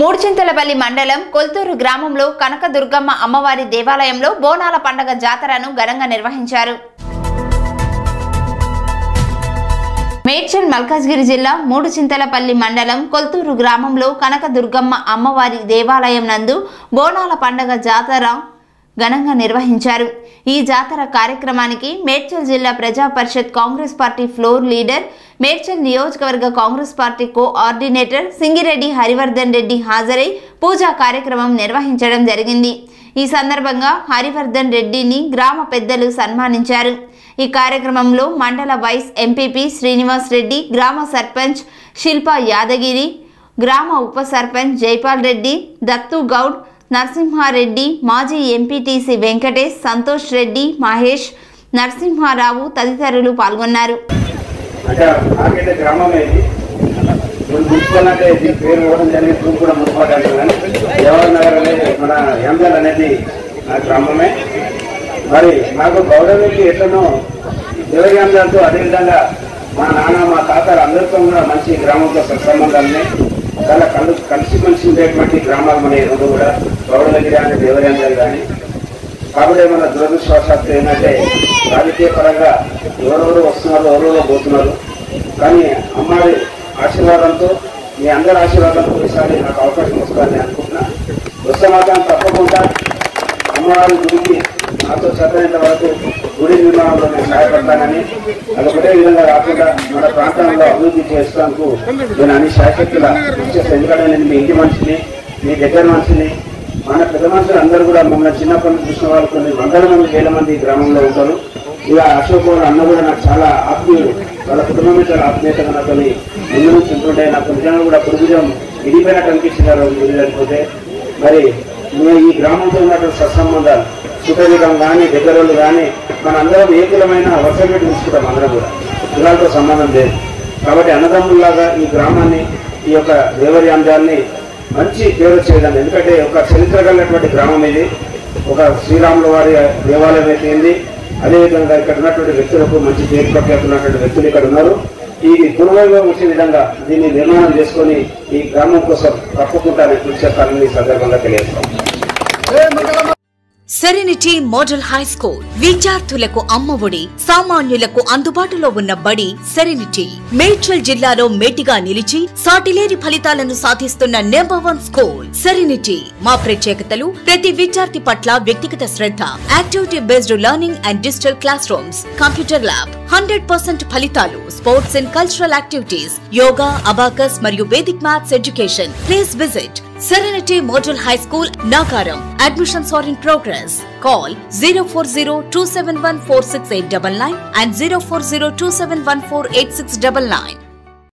మూడుచింతలపల్లి మండలం కొల్తూరు గ్రామంలో కనకదుర్గమ్మ అమ్మవారి దేవాలయంలో బోనాల పండగ జాతరను ఘనంగా నిర్వహించారు మేడ్చల్ మల్కాజ్గిరి జిల్లా మూడు చింతలపల్లి మండలం కొల్తూరు గ్రామంలో కనకదుర్గమ్మ అమ్మవారి దేవాలయం నందు బోనాల పండగ జాతర ఘనంగా నిర్వహించారు ఈ జాతర కార్యక్రమానికి మేడ్చల్ జిల్లా ప్రజా పరిషత్ Congress party floor leader Medchal నియోజకవర్గ Congress party coordinator Singireddy Harivardhan Reddy హాజరై పూజా కార్యక్రమం నిర్వహించడం జరిగింది ఈ సందర్భంగా హరివర్ధన్ రెడ్డిని గ్రామ పెద్దలు సన్మానించారు ఈ కార్యక్రమంలో మండల వైస్ ఎంపీపీ శ్రీనివాస్ రెడ్డి గ్రామ సర్పంచ్ శిల్ప యాదగిరి గ్రామ ఉప సర్పంచ్ జైపాల్ రెడ్డి దత్తు గౌడ్ నరసింహారెడ్డి మాజీ ఎంపీటీసీ వెంకటేష్ సంతోష్ రెడ్డి మహేష్ నరసింహారావు తదితరులు పాల్గొన్నారు అంటే నాకైతే గ్రామం ఇది నేను చూసుకోవాలంటే దీని పేరు ఇవ్వడం జరిగింది ఇప్పుడు కూడా మున్సిపాలిటీ అంటారు కానీ జవహర్ నగర్ అనేది మన ఎంజల్ అనేది నా గ్రామమే మరి నాకు గౌరవించి ఎట్లనో దేవరి అంజాలతో అదేవిధంగా మా నాన్న మా తాతలు అందరితో కూడా మంచి గ్రామంతో సత్సంబంధాలని చాలా కలు కలిసి మనిషి ఉండేటువంటి గ్రామాలు మన ఈ రెండు కూడా గౌడగిరి అని దేవరి అంజాలు కానీ కాబట్టి మన దురదృష్టవశాత్తు ఏంటంటే రాజకీయ పరంగా ఎవరెవరు వస్తున్నారు ఎవరెవరో పోతున్నారు కానీ అమ్మాయి ఆశీర్వాదంతో మీ అందరి ఆశీర్వాదంతో ఈసారి నాకు అవకాశం వస్తుందని అనుకుంటున్నా వస్తే మాత్రం తప్పకుండా అమ్మవారి గుడికి నాతో చదివేంత వరకు గుడి నిర్మాణంలో నేను సహాయపడతానని అదొకటే విధంగా కాకుండా మన ప్రాంతంలో అభివృద్ధి చేసేందుకు నేను అన్ని శాశక్తుల కృషి చేస్తాను ఎందుకంటే నేను మీ ఇంటి మనిషిని మీ దగ్గర మనిషిని మన పెద్ద మనుషులు అందరూ కూడా మమ్మల్ని చిన్నప్పటి నుంచి చూసిన వాళ్ళు కొన్ని వందల మంది వేల మంది ఈ గ్రామంలో ఉంటారు ఇక అశోక్ వాళ్ళ అన్న కూడా నాకు చాలా ఆత్మీయుడు వాళ్ళ కుటుంబమే చాలా ఆత్మీయతగా నాతో ముందు నుంచి ఉంటుంటే నాకు నిజంగా కూడా పురుగుజం విడిపోయినట్టు అనిపించింది ఆ రోజు గుడి లేకపోతే మరి మేము ఈ గ్రామంతో ఉన్నటువంటి సత్సంబంధాలు సుఖవిధం కానీ దగ్గరోళ్ళు కానీ మనందరం ఏ కులమైన వరుస పెట్టి చూసుకుంటాం అందరం కూడా కులాలతో సంబంధం లేదు కాబట్టి అన్నదమ్ముల్లాగా ఈ గ్రామాన్ని ఈ యొక్క దేవరి అంశాన్ని మంచి పేరు చేయడం ఎందుకంటే ఒక చరిత్ర కలిగినటువంటి గ్రామం ఇది ఒక శ్రీరాముల వారి దేవాలయం అయితే ఏంది అదేవిధంగా ఇక్కడ ఉన్నటువంటి వ్యక్తులకు మంచి పేరు ప్రఖ్యాతులు ఉన్నటువంటి వ్యక్తులు ఇక్కడ ఉన్నారు ఈ దుర్వైభవం వచ్చే విధంగా దీన్ని నిర్మాణం చేసుకొని ఈ గ్రామం కోసం తప్పకుండా నేను కృషి చేస్తానని ఈ సందర్భంగా తెలియజేస్తాం సెరెనిటీ మోడల్ హై స్కూల్ విద్యార్థులకు అమ్మఒడి సామాన్యులకు అందుబాటులో ఉన్న బడి సెరెనిటీ మేడ్చల్ జిల్లాలో మేటిగా నిలిచి సాటిలేని ఫలితాలను సాధిస్తున్న నెంబర్ వన్ స్కూల్ సెరెనిటీ మా ప్రత్యేకతలు ప్రతి విద్యార్థి పట్ల వ్యక్తిగత శ్రద్ధ activity based learning and digital class rooms computer lab hundred percent ఫలితాలు sports and cultural activities yoga abacus మరియు Vedic maths education please visit Serenity Model High School, Nagaram. Admissions are in progress. Call 040 and 040 271 8699.